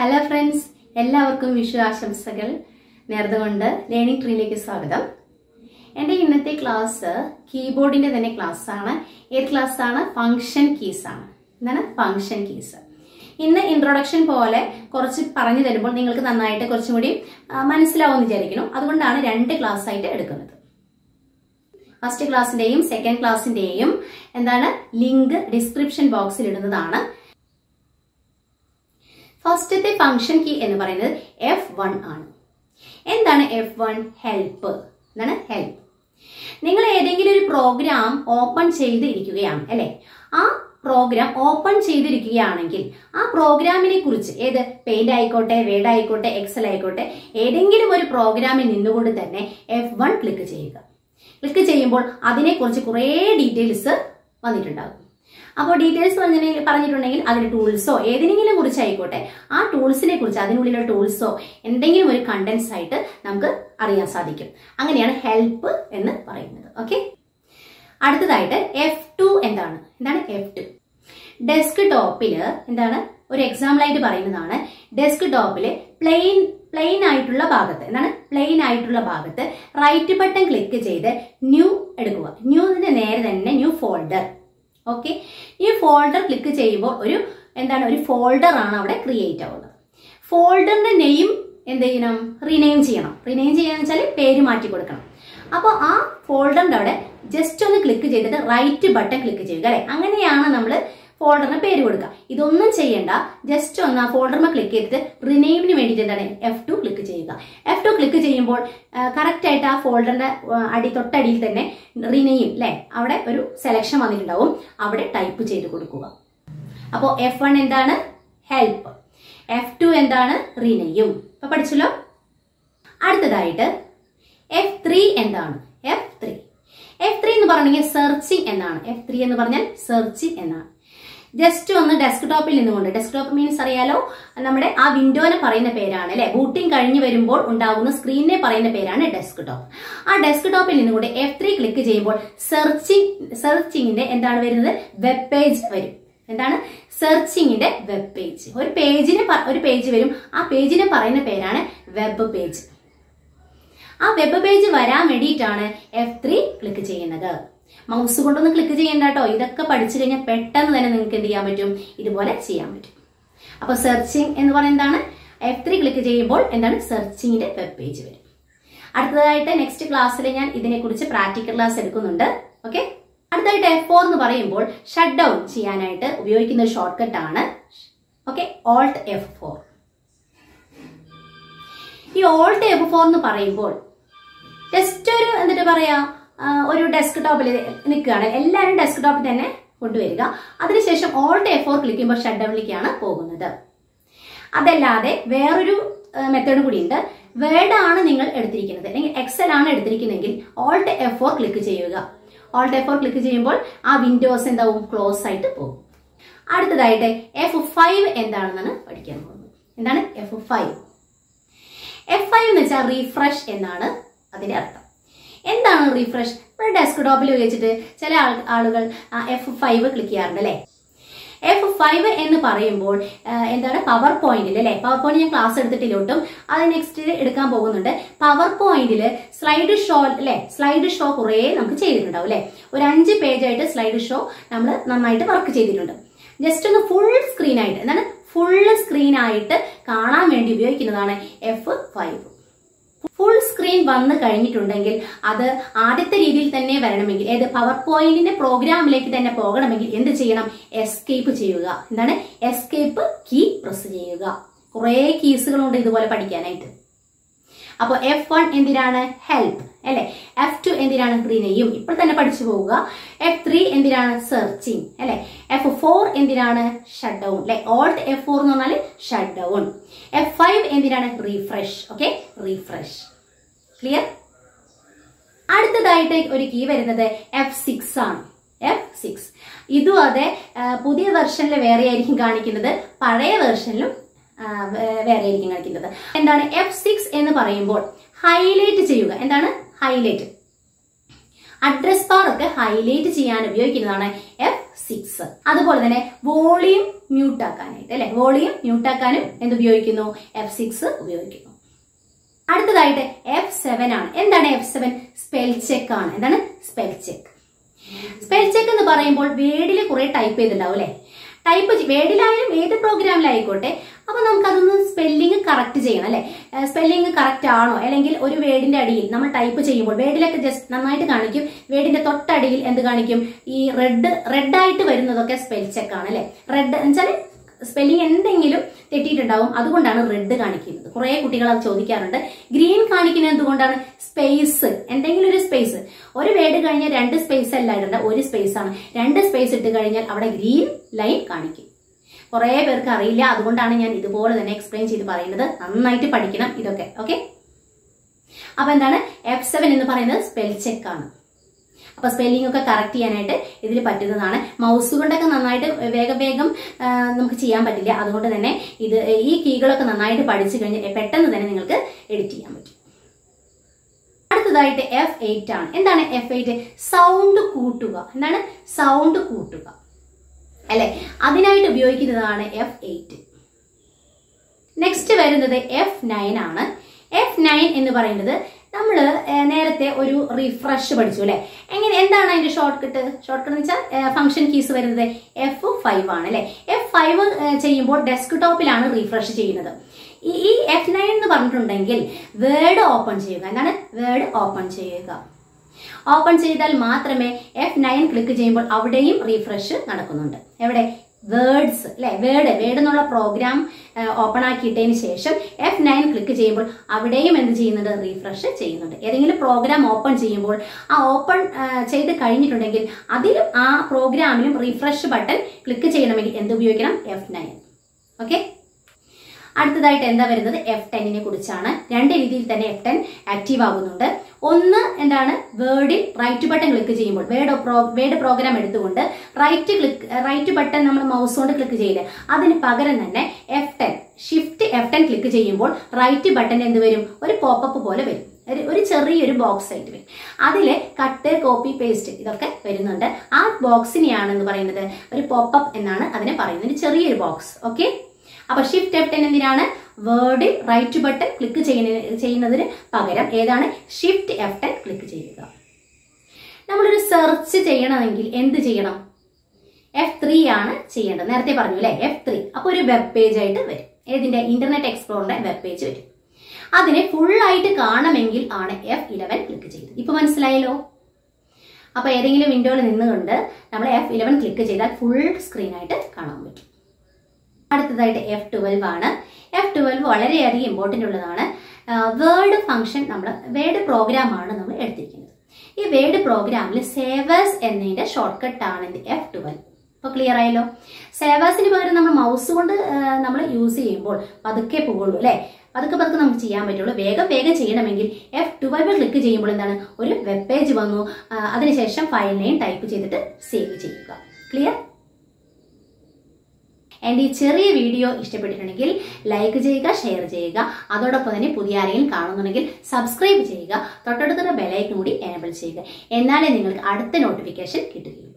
hello friends എല്ലാവർക്കും വിഷു ആശംസകൾ നേർന്നുകൊണ്ട് ലേണിംഗ് ട്രീയിലേക്ക് സ്വാഗതം എൻ്റെ ഇന്നത്തെ ക്ലാസ് കീബോർഡിന്റെ തന്നെ ക്ലാസ് ആണ് ഏത് ക്ലാസ് ആണ് ഫങ്ഷൻ കീസ് ആണ് എന്താണ് ഫങ്ഷൻ കീസ് ഇന്ന് ഇൻട്രൊഡക്ഷൻ പോലെ കുറച്ച് പറഞ്ഞു തരുമ്പോൾ നിങ്ങൾക്ക് നന്നായിട്ട് കുറച്ചും കൂടി ആ, മനസ്സിലാവുമെന്ന് വിചാരിക്കുന്നു അതുകൊണ്ടാണ് രണ്ട് ക്ലാസ് ആയിട്ട് എടുക്കുന്നത് ഫസ്റ്റ് ക്ലാസ്സിന്റെയും സെക്കൻഡ് ക്ലാസ്സിന്റെയും എന്താണ് ലിങ്ക് ഡിസ്ക്രിപ്ഷൻ ബോക്സിൽ ഇടുന്നതാണ് ഫസ്റ്റത്തെ ഫംഗ്ഷൻ കീ എന്ന് പറയുന്നത് എഫ് വൺ ആണ് എന്താണ് എഫ് വൺ ഹെൽപ്പ് എന്താണ് ഹെൽപ്പ് നിങ്ങൾ ഏതെങ്കിലും ഒരു പ്രോഗ്രാം ഓപ്പൺ ചെയ്തിരിക്കുകയാണ് അല്ലെ ആ പ്രോഗ്രാം ഓപ്പൺ ചെയ്തിരിക്കുകയാണെങ്കിൽ ആ പ്രോഗ്രാമിനെ കുറിച്ച് ഏത് പെയിന്റ് ആയിക്കോട്ടെ വേഡ് ആയിക്കോട്ടെ എക്സൽ ആയിക്കോട്ടെ ഏതെങ്കിലും ഒരു പ്രോഗ്രാമിൽ നിന്നുകൊണ്ട് തന്നെ എഫ് വൺ ക്ലിക്ക് ചെയ്യുക ക്ലിക്ക് ചെയ്യുമ്പോൾ അതിനെക്കുറിച്ച് കുറേ ഡീറ്റെയിൽസ് വന്നിട്ടുണ്ടാകും അപ്പോൾ ഡീറ്റെയിൽസ് പറഞ്ഞിട്ടുണ്ടെങ്കിൽ പറഞ്ഞിട്ടുണ്ടെങ്കിൽ അതിന്റെ ടൂൾസോ ഏതിനെങ്കിലും കുറിച്ച് ആയിക്കോട്ടെ ആ ടൂൾസിനെ കുറിച്ച് അതിനുള്ളിലുള്ള ടൂൾസോ എന്തെങ്കിലും ഒരു കണ്ടൻസ് ആയിട്ട് നമുക്ക് അറിയാൻ സാധിക്കും അങ്ങനെയാണ് ഹെൽപ്പ് എന്ന് പറയുന്നത് ഓക്കെ അടുത്തതായിട്ട് എഫ് ടു എന്താണ് എന്താണ് എഫ് ടു ഡെസ്ക് ടോപ്പില് എന്താണ് ഒരു എക്സാമ്പിൾ ആയിട്ട് പറയുന്നതാണ് ഡെസ്ക് ടോപ്പില് പ്ലെയിൻ പ്ലെയിൻ ആയിട്ടുള്ള ഭാഗത്ത് എന്താണ് പ്ലെയിൻ ആയിട്ടുള്ള ഭാഗത്ത് റൈറ്റ് ബട്ടൺ ക്ലിക്ക് ചെയ്ത് ന്യൂ എടുക്കുക ന്യൂവിന്റെ നേരെ തന്നെ ന്യൂ ഫോൾഡർ ഓക്കെ ഈ ഫോൾഡർ ക്ലിക്ക് ചെയ്യുമ്പോൾ ഒരു എന്താണ് ഒരു ഫോൾഡർ ആണ് അവിടെ ക്രിയേറ്റ് ആവുന്നത് ഫോൾഡറിന്റെ നെയിം എന്ത് ചെയ്യണം റിനെയിം ചെയ്യണം റിനെയിം ചെയ്യാന്ന് വെച്ചാൽ പേര് മാറ്റി കൊടുക്കണം അപ്പോൾ ആ ഫോൾഡറിന്റെ അവിടെ ജസ്റ്റ് ഒന്ന് ക്ലിക്ക് ചെയ്തിട്ട് റൈറ്റ് ബട്ടൺ ക്ലിക്ക് ചെയ്യുക അല്ലെ അങ്ങനെയാണ് നമ്മൾ ഫോൾഡറിന് പേര് കൊടുക്കുക ഇതൊന്നും ചെയ്യേണ്ട ജസ്റ്റ് ഒന്ന് ആ ഫോൾഡറിന് ക്ലിക്ക് ചെയ്തിട്ട് റിനെയിമിന് വേണ്ടിയിട്ട് എന്താണ് എഫ് ടു ക്ലിക്ക് ചെയ്യുക എഫ് ടു ക്ലിക്ക് ചെയ്യുമ്പോൾ കറക്റ്റ് ആയിട്ട് ആ ഫോൾഡറിന്റെ അടി തൊട്ടടിയിൽ തന്നെ റിനെയിം അല്ലെ അവിടെ ഒരു സെലക്ഷൻ വന്നിട്ടുണ്ടാവും അവിടെ ടൈപ്പ് ചെയ്ത് കൊടുക്കുക അപ്പോൾ എഫ് വൺ എന്താണ് ഹെൽപ്പ് എഫ് ടു എന്താണ് റിനെയും ഇപ്പൊ പഠിച്ചല്ലോ അടുത്തതായിട്ട് എഫ് ത്രീ എന്താണ് എഫ് ത്രീ എഫ് ത്രീ എന്ന് പറഞ്ഞെങ്കിൽ സെർച്ചിങ് എന്നാണ് എഫ് ത്രീ എന്ന് പറഞ്ഞാൽ സെർച്ചിങ് എന്നാണ് ജസ്റ്റ് ഒന്ന് ഡെസ്ക്ടോപ്പിൽ നിന്നുകൊണ്ട് ഡെസ്ക്ടോപ്പ് മീൻസ് അറിയാലോ നമ്മുടെ ആ വിൻഡോനെ പറയുന്ന പേരാണ് അല്ലെ ബൂട്ടിംഗ് കഴിഞ്ഞു വരുമ്പോൾ ഉണ്ടാകുന്ന സ്ക്രീനിനെ പറയുന്ന പേരാണ് ഡെസ്ക്ടോപ്പ് ആ ഡെസ്ക്ടോപ്പിൽ നിന്നുകൊണ്ട് എഫ് ത്രീ ക്ലിക്ക് ചെയ്യുമ്പോൾ സെർച്ചിങ് സെർച്ചിങ്ങിന്റെ എന്താണ് വരുന്നത് വെബ് പേജ് വരും എന്താണ് സെർച്ചിങ്ങിന്റെ വെബ് പേജ് ഒരു പേജിന് പ- ഒരു പേജ് വരും ആ പേജിനെ പറയുന്ന പേരാണ് വെബ് പേജ് ആ വെബ് പേജ് വരാൻ വേണ്ടിയിട്ടാണ് എഫ് ത്രീ ക്ലിക്ക് ചെയ്യുന്നത് മൗസ് കൊണ്ടൊന്നും ക്ലിക്ക് ചെയ്യണ്ട കേട്ടോ ഇതൊക്കെ പഠിച്ചു കഴിഞ്ഞാൽ പെട്ടെന്ന് തന്നെ നിങ്ങൾക്ക് എന്ത് ചെയ്യാൻ പറ്റും ഇതുപോലെ ചെയ്യാൻ പറ്റും അപ്പൊ സെർച്ചിങ് എന്ന് പറയുന്നതാണ് എഫ് ത്രീ ക്ലിക്ക് ചെയ്യുമ്പോൾ എന്താണ് സെർച്ചിങ്ങിന്റെ വെബ് പേജ് വരും അടുത്തതായിട്ട് നെക്സ്റ്റ് ക്ലാസ്സിൽ ഞാൻ ഇതിനെക്കുറിച്ച് പ്രാക്ടിക്കൽ ക്ലാസ് എടുക്കുന്നുണ്ട് ഓക്കെ അടുത്തായിട്ട് എഫ് ഫോർ എന്ന് പറയുമ്പോൾ ഷട്ട് ഡൗൺ ചെയ്യാനായിട്ട് ഉപയോഗിക്കുന്ന ഒരു ഷോർട്ട് കട്ട് ആണ് ഓക്കെ ഓൾട്ട് എഫ് ഫോർ ഈ ഓൾട്ട് എഫ് ഫോർ എന്ന് പറയുമ്പോൾ ജസ്റ്റ് ഒരു എന്നിട്ട് പറയാ ആ, ഒരു ഡെസ്ക് ടോപ്പിൽ നിൽക്കുകയാണ് എല്ലാവരും ഡെസ്ക് ടോപ്പിൽ തന്നെ കൊണ്ടുവരിക അതിനുശേഷം ഓൾട്ട് എഫ് ഫോർ ക്ലിക്ക് ചെയ്യുമ്പോൾ ഷട്ട് ഡൗണിലേക്കാണ് പോകുന്നത് അതല്ലാതെ വേറൊരു മെത്തേഡ് കൂടിയുണ്ട് വേർഡ് ആണ് നിങ്ങൾ എടുത്തിരിക്കുന്നത് അല്ലെങ്കിൽ എക്സൽ ആണ് എടുത്തിരിക്കുന്നതെങ്കിൽ ഓൾട്ട് എഫ് ഫോർ ക്ലിക്ക് ചെയ്യുക ഓൾട്ട് എഫ് ഫോർ ക്ലിക്ക് ചെയ്യുമ്പോൾ ആ വിൻഡോസ് എന്താവും ക്ലോസ് ആയിട്ട് പോകും അടുത്തതായിട്ട് എഫ് ഫൈവ് എന്താണെന്നാണ് പഠിക്കാൻ പോകുന്നത് എന്താണ് എഫ് ഫൈവ് എഫ് ഫൈവ് എന്ന് വെച്ചാൽ റീഫ്രഷ് എന്നാണ് അതിന്റെ അർത്ഥം എന്താണ് റീഫ്രഷ് നമ്മുടെ ഡെസ്ക്ടോപ്പിൽ ഉപയോഗിച്ചിട്ട് ചില ആൾ- ആളുകൾ എഫ് ഫൈവ് ക്ലിക്ക് ചെയ്യാറുണ്ട് അല്ലെ എഫ് ഫൈവ് എന്ന് പറയുമ്പോൾ ആ, എന്താണ് പവർ പോയിന്റിൽ അല്ലെ പവർ പോയിന്റ് ഞാൻ ക്ലാസ് എടുത്തിട്ടില്ല ഒട്ടും അത് നെക്സ്റ്റ് എടുക്കാൻ പോകുന്നുണ്ട് പവർ പോയിന്റിൽ സ്ലൈഡ് ഷോ അല്ലെ സ്ലൈഡ് ഷോ കുറേ നമുക്ക് ചെയ്തിട്ടുണ്ടാവും അല്ലെ ഒരു അഞ്ച് പേജ് ആയിട്ട് സ്ലൈഡ് ഷോ നമ്മൾ നന്നായിട്ട് വർക്ക് ചെയ്തിട്ടുണ്ട് ജസ്റ്റ് ഒന്ന് ഫുൾ സ്ക്രീൻ ആയിട്ട് എന്താണ് ഫുൾ സ്ക്രീൻ ആയിട്ട് കാണാൻ വേണ്ടി ഉപയോഗിക്കുന്നതാണ് എഫ് ഫൈവ് ഫുൾ സ്ക്രീൻ വന്നു കഴിഞ്ഞിട്ടുണ്ടെങ്കിൽ അത് ആദ്യത്തെ രീതിയിൽ തന്നെ വരണമെങ്കിൽ ഏത് പവർ പോയിന്റിന്റെ പ്രോഗ്രാമിലേക്ക് തന്നെ പോകണമെങ്കിൽ എന്ത് ചെയ്യണം എസ്കേപ്പ് ചെയ്യുക എന്താണ് എസ്കേപ്പ് കീ പ്രസ് ചെയ്യുക കുറേ കീസുകളുണ്ട് ഇതുപോലെ പഠിക്കാനായിട്ട് അപ്പോൾ എഫ് വൺ എന്തിനാണ് ഹെൽപ്പ് അല്ലെ എഫ് ടു എന്തിനാണ് റിനെയും ഇപ്പോൾ തന്നെ പഠിച്ചു പോവുക എഫ് ത്രീ എന്തിനാണ് സെർച്ചിങ് അല്ലെ എഫ് ഫോർ എന്തിനാണ് ഷട്ട് ഡൗൺ അല്ലെ ഓൾട്ട് എഫ് ഫോർ എന്ന് പറഞ്ഞാൽ ഷട്ട് ഡൗൺ എഫ് ഫൈവ് എന്തിനാണ് റീഫ്രഷ് ഓക്കെ റീഫ്രഷ് ക്ലിയർ അടുത്തതായിട്ട് ഒരു കീ വരുന്നത് എഫ് സിക്സ് ആണ് എഫ് സിക്സ് ഇതും അതെ ആ, പുതിയ വെർഷനിൽ വേറെ ആയിരിക്കും കാണിക്കുന്നത് പഴയ വെർഷനിലും ആ, വേ- വേറെ ആയിരിക്കും കാണിക്കുന്നത് എന്താണ് എഫ് സിക്സ് എന്ന് പറയുമ്പോൾ ഹൈലൈറ്റ് ചെയ്യുക എന്താണ് ഹൈലൈറ്റ് അഡ്രസ് ബാർ ഒക്കെ ഹൈലൈറ്റ് ചെയ്യാൻ ഉപയോഗിക്കുന്നതാണ് എഫ് സിക്സ് അതുപോലെ തന്നെ വോളിയം മ്യൂട്ട് ആക്കാനായിട്ട് അല്ലെ വോളിയം മ്യൂട്ട് ആക്കാനും എന്ത് ഉപയോഗിക്കുന്നു എഫ് സിക്സ് ഉപയോഗിക്കുന്നു അടുത്തതായിട്ട് എഫ് സെവൻ ആണ് എന്താണ് എഫ് സെവൻ സ്പെൽ ചെക്ക് ആണ് എന്താണ് സ്പെൽ ചെക്ക് സ്പെൽ ചെക്ക് എന്ന് പറയുമ്പോൾ വേർഡിൽ കുറെ ടൈപ്പ് ചെയ്തിട്ടുണ്ടാവും അല്ലെ ടൈപ്പ് വേർഡിലായാലും ഏത് പ്രോഗ്രാമിലായിക്കോട്ടെ അപ്പൊ നമുക്ക് അതൊന്ന് സ്പെല്ലിംഗ് കറക്റ്റ് ചെയ്യണം അല്ലെ സ്പെല്ലിംഗ് കറക്റ്റ് ആണോ അല്ലെങ്കിൽ ഒരു വേർഡിന്റെ അടിയിൽ നമ്മൾ ടൈപ്പ് ചെയ്യുമ്പോൾ വേർഡിലൊക്കെ ജസ്റ്റ് നന്നായിട്ട് കാണിക്കും വേർഡിന്റെ തൊട്ടടിയിൽ എന്ത് കാണിക്കും ഈ റെഡ് റെഡ് ആയിട്ട് വരുന്നതൊക്കെ സ്പെൽ ചെക്ക് ആണ് അല്ലെ റെഡ് എന്നുവെച്ചാൽ സ്പെല്ലിംഗ് എന്തെങ്കിലും തെറ്റിയിട്ടുണ്ടാവും അതുകൊണ്ടാണ് റെഡ് കാണിക്കുന്നത് കുറെ കുട്ടികൾ അത് ചോദിക്കാറുണ്ട് ഗ്രീൻ കാണിക്കുന്നത് എന്തുകൊണ്ടാണ് സ്പേസ് എന്തെങ്കിലും ഒരു സ്പേസ് ഒരു വേർഡ് കഴിഞ്ഞാൽ രണ്ട് സ്പേസ് അല്ല ഇടേണ്ട ഒരു സ്പേസ് ആണ് രണ്ട് സ്പേസ് ഇട്ട് കഴിഞ്ഞാൽ അവിടെ ഗ്രീൻ ലൈൻ കാണിക്കും കുറെ പേർക്ക് അറിയില്ല അതുകൊണ്ടാണ് ഞാൻ ഇതുപോലെ തന്നെ എക്സ്പ്ലെയിൻ ചെയ്ത് പറയുന്നത് നന്നായിട്ട് പഠിക്കണം ഇതൊക്കെ ഓക്കെ അപ്പൊ എന്താണ് എഫ് സെവൻ എന്ന് പറയുന്നത് സ്പെൽ ചെക്ക് ആണ് അപ്പൊ സ്പെല്ലിംഗ് ഒക്കെ കറക്റ്റ് ചെയ്യാനായിട്ട് ഇതിൽ പറ്റുന്നതാണ് മൗസ് കൊണ്ടൊക്കെ നന്നായിട്ട് വേഗം വേഗം ആ, നമുക്ക് ചെയ്യാൻ പറ്റില്ല അതുകൊണ്ട് തന്നെ ഇത് ഈ കീകളൊക്കെ നന്നായിട്ട് പഠിച്ചു കഴിഞ്ഞാൽ പെട്ടെന്ന് തന്നെ നിങ്ങൾക്ക് എഡിറ്റ് ചെയ്യാൻ പറ്റും അടുത്തതായിട്ട് എഫ് എയ്റ്റ് ആണ് എന്താണ് എഫ് എയ്റ്റ് സൗണ്ട് കൂട്ടുക എന്താണ് സൗണ്ട് കൂട്ടുക അല്ലെ അതിനായിട്ട് ഉപയോഗിക്കുന്നതാണ് എഫ് എയ്റ്റ് നെക്സ്റ്റ് വരുന്നത് എഫ് നയൻ ആണ് എഫ് നയൻ എന്ന് പറയുന്നത് നമ്മൾ നേരത്തെ ഒരു റിഫ്രഷ് പഠിച്ചു അല്ലെ എങ്ങനെ എന്താണ് അതിന്റെ ഷോർട്ട് കട്ട് ഷോർട്ട് കട്ട് എന്ന് വെച്ചാൽ ഫംഗ്ഷൻ കീസ് വരുന്നത് എഫ് ഫൈവ് ആണ് അല്ലെ എഫ് ഫൈവ് ചെയ്യുമ്പോൾ ഡെസ്ക് ടോപ്പിലാണ് റീഫ്രഷ് ചെയ്യുന്നത് ഈ- ഈ എഫ് നയൻ എന്ന് പറഞ്ഞിട്ടുണ്ടെങ്കിൽ വേർഡ് ഓപ്പൺ ചെയ്യുക എന്താണ് വേർഡ് ഓപ്പൺ ചെയ്യുക ഓപ്പൺ ചെയ്താൽ മാത്രമേ എഫ് നയൻ ക്ലിക്ക് ചെയ്യുമ്പോൾ അവിടെയും റീഫ്രഷ് നടക്കുന്നുണ്ട് എവിടെ വേർഡ്സ് അല്ലെ വേർഡ് വേർഡ് എന്നുള്ള പ്രോഗ്രാം ഓപ്പൺ ആക്കിയിട്ടതിന് ശേഷം എഫ് നയൻ ക്ലിക്ക് ചെയ്യുമ്പോൾ അവിടെയും എന്ത് ചെയ്യുന്നുണ്ട് റീഫ്രഷ് ചെയ്യുന്നുണ്ട് ഏതെങ്കിലും പ്രോഗ്രാം ഓപ്പൺ ചെയ്യുമ്പോൾ ആ ഓപ്പൺ ചെയ്ത് കഴിഞ്ഞിട്ടുണ്ടെങ്കിൽ അതിലും ആ പ്രോഗ്രാമിലും റീഫ്രഷ് ബട്ടൺ ക്ലിക്ക് ചെയ്യണമെങ്കിൽ എന്ത് ഉപയോഗിക്കണം എഫ് നയൻ ഓക്കെ അടുത്തതായിട്ട് എന്താ വരുന്നത് എഫ് ടെന്നിനെ കുറിച്ചാണ് രണ്ട് രീതിയിൽ തന്നെ എഫ് ടെൻ ആക്റ്റീവ് ആകുന്നുണ്ട് ഒന്ന് എന്താണ് വേർഡിൽ റൈറ്റ് ബട്ടൺ ക്ലിക്ക് ചെയ്യുമ്പോൾ വേർഡ് വേർഡ് പ്രോഗ്രാം എടുത്തുകൊണ്ട് റൈറ്റ് ക്ലിക്ക് റൈറ്റ് ബട്ടൺ നമ്മൾ മൗസ് കൊണ്ട് ക്ലിക്ക് ചെയ്ത് അതിന് പകരം തന്നെ F ten shift F ten click ചെയ്യുമ്പോൾ റൈറ്റ് ബട്ടൺ എന്ത് വരും ഒരു പോപ്പപ്പ് പോലെ വരും ഒരു ഒരു ചെറിയൊരു ബോക്സ് ആയിട്ട് വരും അതിൽ കട്ട് കോപ്പി പേസ്റ്റ് ഇതൊക്കെ വരുന്നുണ്ട് ആ ബോക്സിനെയാണ് എന്ന് പറയുന്നത് ഒരു പോപ്പപ്പ് എന്നാണ് അതിനെ പറയുന്നത് ഒരു ചെറിയൊരു ബോക്സ് ഓക്കെ അപ്പൊ ഷിഫ്റ്റ് എഫ് ടെൻ എന്തിനാണ് വേർഡിൽ റൈറ്റ് ബട്ടൺ ക്ലിക്ക് ചെയ്യുന്ന ചെയ്യുന്നതിന് പകരം ഏതാണ് ഷിഫ്റ്റ് എഫ് ടെൻ ക്ലിക്ക് ചെയ്യുക നമ്മളൊരു സെർച്ച് ചെയ്യണമെങ്കിൽ എന്ത് ചെയ്യണം എഫ് ത്രീ ആണ് ചെയ്യേണ്ടത് നേരത്തെ പറഞ്ഞു അല്ലെ എഫ് ത്രീ അപ്പൊ ഒരു വെബ് പേജ് ആയിട്ട് വരും ഏതിന്റെ ഇന്റർനെറ്റ് എക്സ്പ്ലോറിന്റെ വെബ് പേജ് വരും അതിനെ ഫുൾ ആയിട്ട് കാണണമെങ്കിൽ ആണ് എഫ് ഇലവൻ ക്ലിക്ക് ചെയ്തത് ഇപ്പൊ മനസ്സിലായല്ലോ അപ്പൊ ഏതെങ്കിലും വിൻഡോയിൽ നിന്നുകൊണ്ട് നമ്മൾ എഫ് ഇലവൻ ക്ലിക്ക് ചെയ്താൽ ഫുൾ സ്ക്രീൻ ആയിട്ട് കാണാൻ പറ്റും അടുത്തതായിട്ട് എഫ് ട്വൽവ് ആണ് എഫ് ട്വൽവ് വളരെയധികം ഇമ്പോർട്ടൻ്റ് ഉള്ളതാണ് വേർഡ് ഫംഗ്ഷൻ നമ്മൾ വേർഡ് പ്രോഗ്രാം ആണ് നമ്മൾ എടുത്തിരിക്കുന്നത് ഈ വേർഡ് പ്രോഗ്രാമിൽ സേവേഴ്സ് എന്നതിന്റെ ഷോർട്ട് കട്ട് ആണ് ഇത് എഫ് ട്വൽവ് ഇപ്പോൾ ക്ലിയർ ആയല്ലോ സേവേഴ്സിന് പകരം നമ്മൾ മൗസ് കൊണ്ട് നമ്മൾ യൂസ് ചെയ്യുമ്പോൾ പതുക്കെ പോകുള്ളൂ അല്ലേ പതുക്കെ പതുക്കെ നമുക്ക് ചെയ്യാൻ പറ്റുള്ളൂ വേഗം വേഗം ചെയ്യണമെങ്കിൽ എഫ് ട്വൽവ് ക്ലിക്ക് ചെയ്യുമ്പോൾ എന്താണ് ഒരു വെബ് പേജ് വന്നു ആ, അതിനുശേഷം ഫയൽ നെയിം ടൈപ്പ് ചെയ്തിട്ട് സേവ് ചെയ്യുക ക്ലിയർ എൻ്റെ ഈ ചെറിയ വീഡിയോ ഇഷ്ടപ്പെട്ടിട്ടുണ്ടെങ്കിൽ ലൈക്ക് ചെയ്യുക ഷെയർ ചെയ്യുക അതോടൊപ്പം തന്നെ പുതിയ ആരെങ്കിലും കാണുന്നുണ്ടെങ്കിൽ സബ്സ്ക്രൈബ് ചെയ്യുക തൊട്ടടുത്തുള്ള ബെലൈക്കൻ കൂടി എനേബിൾ ചെയ്യുക എന്നാലേ നിങ്ങൾക്ക് അടുത്ത നോട്ടിഫിക്കേഷൻ കിട്ടുകയുള്ളൂ